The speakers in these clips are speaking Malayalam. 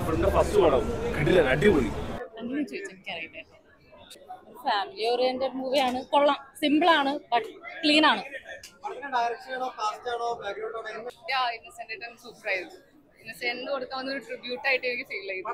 ആൽഫ്രഡിന്റെ ഫസ്റ്റ് പടം കിടിലൻ അടിപൊളി അങ്ങനെ ചോദിച്ചു എനിക്കറിയില്ല ഫാമിലി ഓറിയന്റഡ് മൂവിയാണ് കൊള്ളാം സിമ്പിൾ ആണ് ബട്ട് ക്ലീൻ ആണ് ഇന്നസെന്റ് സൂപ്പർ ആയിരുന്നു ഇന്നസെന്റ് കൊടുക്കാവുന്ന ഒരു ട്രിബ്യൂട്ട് ആയിട്ട് എനിക്ക് ഫീൽ ചെയ്തു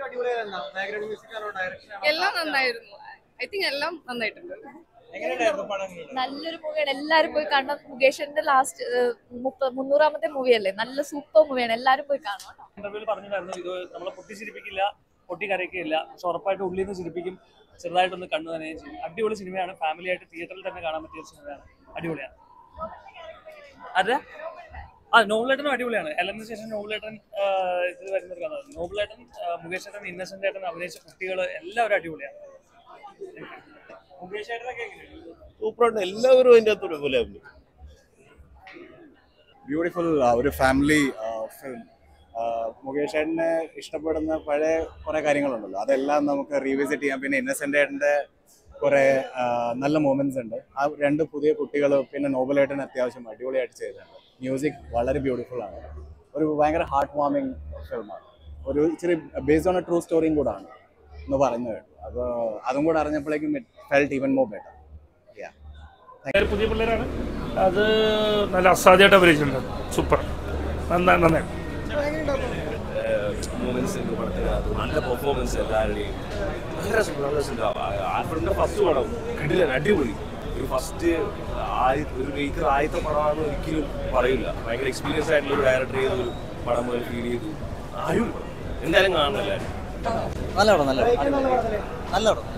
എല്ലാം നന്നായിരുന്നു ഐ തിങ്ക് എല്ലാം നന്നായിട്ടുണ്ട് നല്ലൊരു മൂവിയാണ് എല്ലാരും പോയി കാണണം മുകേഷിന്റെ ലാസ്റ്റ് മുപ്പ മുന്നൂറാമത്തെ മൂവിയല്ലേ നല്ല സൂപ്പർ മൂവിയാണ് എല്ലാരും പോയി കാണണം കേട്ടോ ഇന്റർവ്യൂവിൽ പറഞ്ഞിട്ടുണ്ടായിരുന്നു ഇത് നമ്മളെ പൊട്ടി ചിരിപ്പിക്കില്ല പൊട്ടി കരയ്ക്കില്ല പക്ഷെ ഉറപ്പായിട്ട് ഉള്ളിൽ നിന്ന് ചിരിപ്പിക്കും ചെറുതായിട്ടൊന്ന് കണ്ണു തന്നെ ചെയ്യും അടിപൊളി സിനിമയാണ് ഫാമിലി ആയിട്ട് തിയേറ്ററിൽ തന്നെ കാണാൻ പറ്റിയ ഒരു സിനിമയാണ് അടിപൊളിയാണ് അതെ ആ നോബിളേട്ടനും അടിപൊളിയാണ് എലന് ശേഷം നോബിളേട്ടൻ ഇത് വരുന്ന ഒരു കഥ നോബിളേട്ടൻ ആ, മുകേഷ് ഏട്ടൻ ഇന്നസെന്റ് ഏട്ടൻ അഭിനയിച്ച കുട്ടികൾ എല്ലാവരും അടിപൊളിയാണ് മുകേഷ് ഏട്ടനൊക്കെ എങ്ങനെയാണ് സൂപ്പറായിട്ട് എല്ലാവരും അതിൻ്റെ അകത്ത് ഒരുപോലെ അഭിനയിക്കും ബ്യൂട്ടിഫുൾ ഒരു ഫാമിലി ഫിലിം മുകേഷ് ഏട്ടനെ ഇഷ്ടപ്പെടുന്ന പഴയ കുറെ കാര്യങ്ങളുണ്ടല്ലോ അതെല്ലാം നമുക്ക് റീവിസിറ്റ് ചെയ്യാം പിന്നെ ഇന്നസെന്റ് ഏട്ടൻ്റെ കുറെ ആ, നല്ല മൂമെന്റ്സ് ഉണ്ട് ആ രണ്ട് പുതിയ കുട്ടികൾ പിന്നെ നോബലേട്ടൻ അത്യാവശ്യം അടിപൊളിയായിട്ട് ചെയ്തിട്ടുണ്ട് മ്യൂസിക് വളരെ ബ്യൂട്ടിഫുൾ ആണ് ഒരു ഭയങ്കര ഹാർട്ട് വാമിങ് ഫിലിമാണ് ഒരു ഇച്ചിരി ബേസ്ഡ് ഓൺ എ ട്രൂ സ്റ്റോറിയും കൂടാണ് എന്ന് പറഞ്ഞു കേട്ടു അപ്പോൾ അതും കൂടെ അറിഞ്ഞപ്പോഴേക്കും it felt even more better yeah എല്ലാവരും പുതിയ പിള്ളേരാണ് അത് നല്ല അസാധ്യമായിട്ട് അഭിനയിച്ചിട്ടുണ്ട് സൂപ്പർ നന്നായി നന്നായി മൂമെന്റ്സ് ഉണ്ട് പടത്തിനകത്ത് നല്ല പെർഫോമൻസ് എല്ലാവരുടെയും നല്ല രസം നല്ല രസം ആൽഫ്രഡിന്റെ ഫസ്റ്റ് പടം കിടിലൻ അടിപൊളി ഒരു ഫസ്റ്റ് ഒരു മേക്കർ ആദ്യത്തെ പടമാണെന്ന് ഒരിക്കലും പറയില്ല ഭയങ്കര എക്സ്പീരിയൻസ് ആയിട്ടുള്ള ഒരു ഡയറക്ടർ ചെയ്ത ഒരു പടം പോലെ ഫീൽ ചെയ്തു അടിപൊളി പടം. എന്തായാലും കാണണം എല്ലാവരും നല്ല പടം നല്ല പടം നല്ല പടം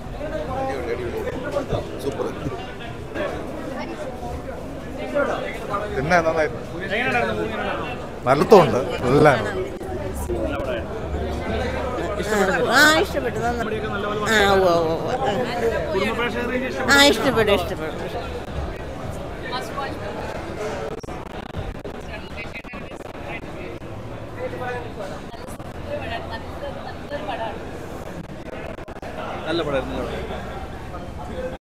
സൂപ്പർ പിന്നെ നന്നായി നല്ലതുണ്ട് എല്ലാം ആ ഇഷ്ടപ്പെട്ടു ആ ഉവ്വ് ഉവ്വ് ഉവ്വ്. ആ ഇഷ്ടപ്പെട്ടു ഇഷ്ടപ്പെട്ടു നല്ല പടമായിരുന്നു